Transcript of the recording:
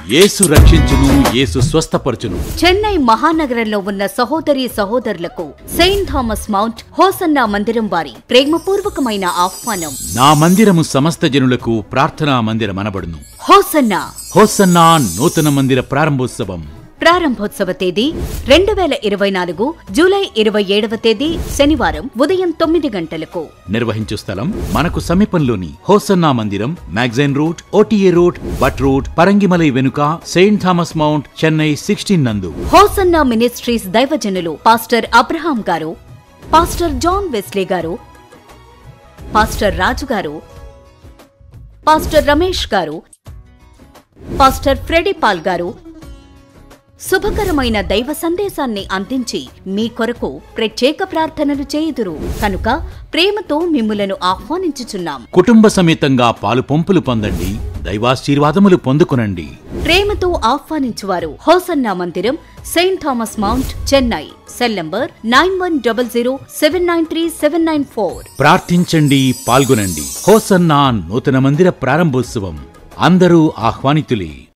యేసు రక్షించును యేసు స్వస్థపరచును చెన్నై మహానగరంలో ఉన్న సహోదరి సహోదరులకు సెయింట్ థామస్ మౌంట్ హోసన్నా మందిరం వారి ప్రేమపూర్వకమైన ఆహ్వానం నా మందిరము సమస్త జనులకు ప్రార్థనా మందిరమనబడును హోసన్నా హోసన్నా నూతన మందిర ప్రారంభోత్సవం ప్రారంభోత్సవ తేదీ రెండు వేల ఇరవై నాలుగు జూలై ఇరవై ఏడవ తేదీ శనివారం ఉదయం తొమ్మిది గంటలకు నిర్వహించు స్థలం మనకు సమీపంలోని హోసన్నా మందిరం magazine route OTA route but route Parangimalai వెనుక saint Thomas mount Chennai sixteen నందు హోసన్నా మినిస్ట్రీస్ దైవజనులు pastor Abraham garu pastor John Wesley garu pastor Raju garu pastor Ramesh గారు పాస్టర్ ఫ్రెడీ పాల్ గారు శుభకరమైన దైవ సందేశాన్ని అందించి మీ కొరకు ప్రత్యేక ప్రార్థనలు చేయుదురు కనుక ప్రేమతో మిమ్ములను ఆహ్వానించుచున్నాం కుటుంబ సమేతంగా పాలు పంపులు పొందండి దైవాశీర్వాదములు పొందుకునండి ప్రేమతో ఆహ్వానించువారు హోసన్నా మందిరం saint Thomas mount Chennai cell number nine one double zero seven nine three seven nine four ప్రార్థించండి పాల్గొనండి హోసన్నా నూతన మందిర ప్రారంభోత్సవం అందరూ ఆహ్వానితులే